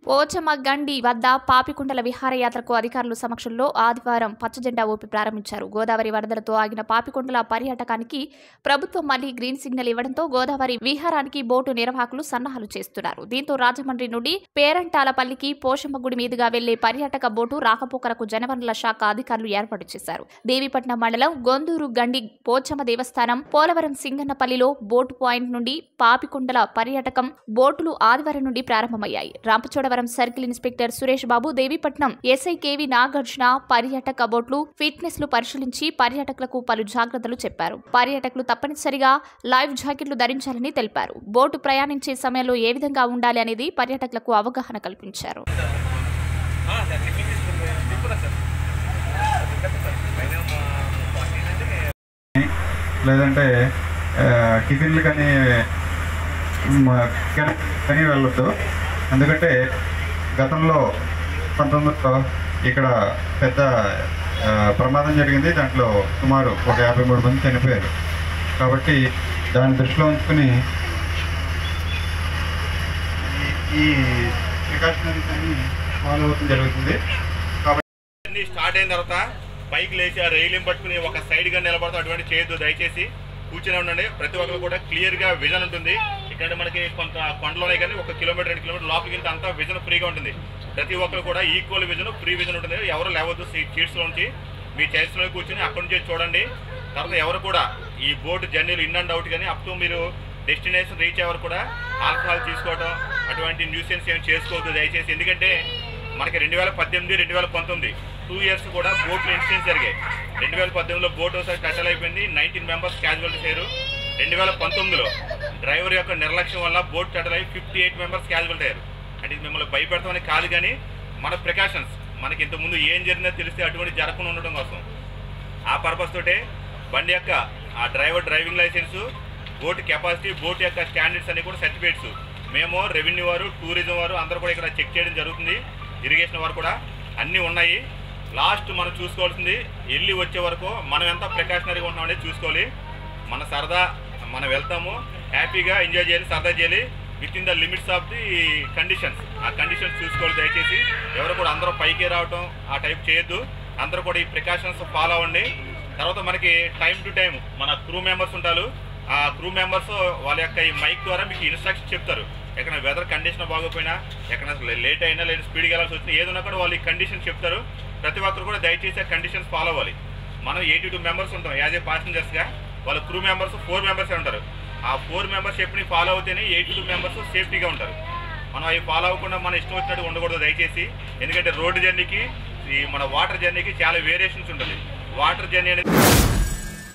పోచమ్మ గండి వద్ద పాపికుండల విహారయాత్రకు అధికారుల సమక్షంలో ఆదివారం పచ్చజెండా ఊపి ప్రారంభించారు గోదావరి వరదలతో ఆగిన పాపికొండల పర్యాటకానికి ప్రభుత్వం మళ్లీ గ్రీన్ సిగ్నల్ ఇవ్వడంతో గోదావరి విహారానికి బోటు నిర్వాహకులు సన్నాహాలు చేస్తున్నారు దీంతో రాజమండ్రి నుండి పేరంటాలపల్లికి పోషమ్మ గుడి మీదుగా వెళ్లే పర్యాటక బోటు రాకపోకలకు జనవనరుల శాఖ అధికారులు ఏర్పాటు చేశారు దేవీపట్నం మండలం గొందూరు గండి పోచమ్మ దేవస్థానం పోలవరం సింగన్నపల్లిలో బోటు పాయింట్ నుండి పాపికొండల పర్యాటకం బోటులు ఆదివారం నుండి ప్రారంభమయ్యాయి Rampachodavaram circle inspector Suresh Babu Devipatnam SI K V Nagarjuna పర్యాటక బోట్లు ఫిట్నెస్ లు పరిశీలించి పర్యాటకులకు పలు జాగ్రత్తలు చెప్పారు పర్యాటకులు తప్పనిసరిగా లైవ్ జాకెట్లు ధరించాలని తెలిపారు బోటు ప్రయాణించే సమయంలో ఏ విధంగా ఉండాలి అనేది పర్యాటకులకు అవగాహన కల్పించారు లేదంటే ఆ, టిఫిన్లు కానీ మ- కెన- కానీ వెళ్ళొద్దు ఎందుకంటే గతంలో పంతొమ్మిదిలో ఇక్కడ పెద్ద ఆ, ప్రమాదం జరిగింది దాంట్లో సుమారు ఒక యాభై మూడు మంది చనిపోయారు కాబట్టి దాన్ని దృష్టిలో ఉంచుకుని ఈ- ఈ ప్రికాషనరీస్ అన్ని ఫాలో అవడం జరుగుతుంది అన్ని స్టార్ట్ అయిన తర్వాత బైక్ లేచి ఆ రైలింగ్ పట్టుకుని ఒక సైడ్ గా నిలబడతాం అటువంటి చేయొద్దు దయచేసి కూర్చొని ఉండండి ప్రతి ఒక్కరు కూడా క్లియర్ గా విజన్ ఉంటుంది ఇక్కడ మనకి కొంత కొండలోనే కానీ ఒక కిలోమీటర్ రెండు కిలోమీటర్ లోపలికి వెళ్తే అంతా విజన్ ఫ్రీగా ఉంటుంది ప్రతి ఒక్కరు కూడా ఈక్వల్ విజన్ ఫ్రీ విజన్ ఉంటుంది ఎవరు లేవద్దు సీట్స్ నుంచి మీ చైర్స్ లో కూర్చొని అక్కడ నుంచి చూడండి తర్వాత ఎవరు కూడా ఈ బోట్ జర్నీలు ఇన్ అండ్ అవుట్ కానీ అప్ టు మీరు డెస్టినేషన్ రీచ్ ఎవరు కూడా ఆల్కహాల్ తీసుకోవడం అటువంటి న్యూసెన్స్ ఏం చేసుకోవద్దు దయచేసి ఎందుకంటే మనకి రెండు వేల పద్దెనిమిది రెండు వేల పంతొమ్మిది టూ ఇయర్స్ కూడా బోట్లు ఇన్సిడెంట్స్ జరిగాయి రెండు వేల పద్దెనిమిదిలో బోట్ ఒకసారి టచల్ అయిపోయింది నైన్టీన్ మెంబర్స్ క్యాజువాలిటీస్ అయ్యారు రెండు వేల పంతొమ్మిదిలో డ్రైవర్ యొక్క నిర్లక్ష్యం వల్ల బోట్ టటల్ అయ్యి ఫిఫ్టీ ఎయిట్ మెంబర్స్ క్యాజువల్ అయ్యారు అంటే ఇది మిమ్మల్ని భయపెడతామని కాదు కానీ మన ప్రికాషన్స్ మనకి ఇంతకుముందు ఏం జరిగినా తెలిస్తే అటువంటి జరగకుండా ఉండడం కోసం ఆ పర్పస్ తోటే బండి యొక్క ఆ driver driving licence boat capacity boat యొక్క స్టాండర్డ్స్ అన్ని కూడా సర్టిఫికేట్స్ మేము రెవెన్యూ వారు టూరిజం వారు అందరూ కూడా ఇక్కడ చెక్ చేయడం జరుగుతుంది ఇరిగేషన్ వారు కూడా అన్నీ ఉన్నాయి లాస్ట్ మనం చూసుకోవాల్సింది వెళ్ళి వచ్చే వరకు మనం ఎంత ప్రికాషనరీగా ఉన్నాం అనేది చూసుకోవాలి మన సరదా మనం వెళ్తాము హ్యాపీగా ఎంజాయ్ చేయాలి సరదా చేయాలి with in the limits of the conditions ఆ కండిషన్స్ చూసుకోవాలి దయచేసి ఎవరు కూడా అందరూ పైకి రావటం ఆ టైప్ చేయొద్దు అందరూ కూడా ఈ ప్రికాషన్స్ ఫాలో అవ్వండి తర్వాత మనకి టైం టు టైం మన క్రూ మెంబర్స్ ఉంటారు ఆ క్రూ మెంబర్స్ వాళ్ళ యొక్క ఈ మైక్ ద్వారా మీకు ఇన్స్ట్రక్షన్ చెప్తారు ఎక్కడ వెదర్ కండిషన్ బాగోపోయినా ఎక్కడ లేట్ అయినా లేదా స్పీడ్గా వెళ్ళాల్సి వచ్చినా ఏదైనా కూడా వాళ్ళు ఈ కండిషన్ చెప్తారు ప్రతి ఒక్కరు కూడా దయచేసి ఆ కండిషన్స్ ఫాలో అవ్వాలి మనం ఎయిటీ టూ మెంబర్స్ ఉంటాం యాజ్ ఏ ప్యాసింజర్స్గా వాళ్ళ క్రూ మెంబర్స్ ఫోర్ మెంబర్స్ ఉంటారు ఆ ఫోర్ మెంబర్స్ చెప్పిన ఫాలో అవుతేనే ఎయిటీ టూ మెంబర్స్ సేఫ్టీగా ఉంటారు మనం అవి ఫాలో అవ్వకుండా మన ఇష్టం వచ్చినట్టు ఉండకూడదు దయచేసి ఎందుకంటే రోడ్డు జర్నీకి ఈ మన వాటర్ జర్నీకి చాలా వేరియేషన్స్ ఉంటుంది వాటర్ జర్నీ అనేది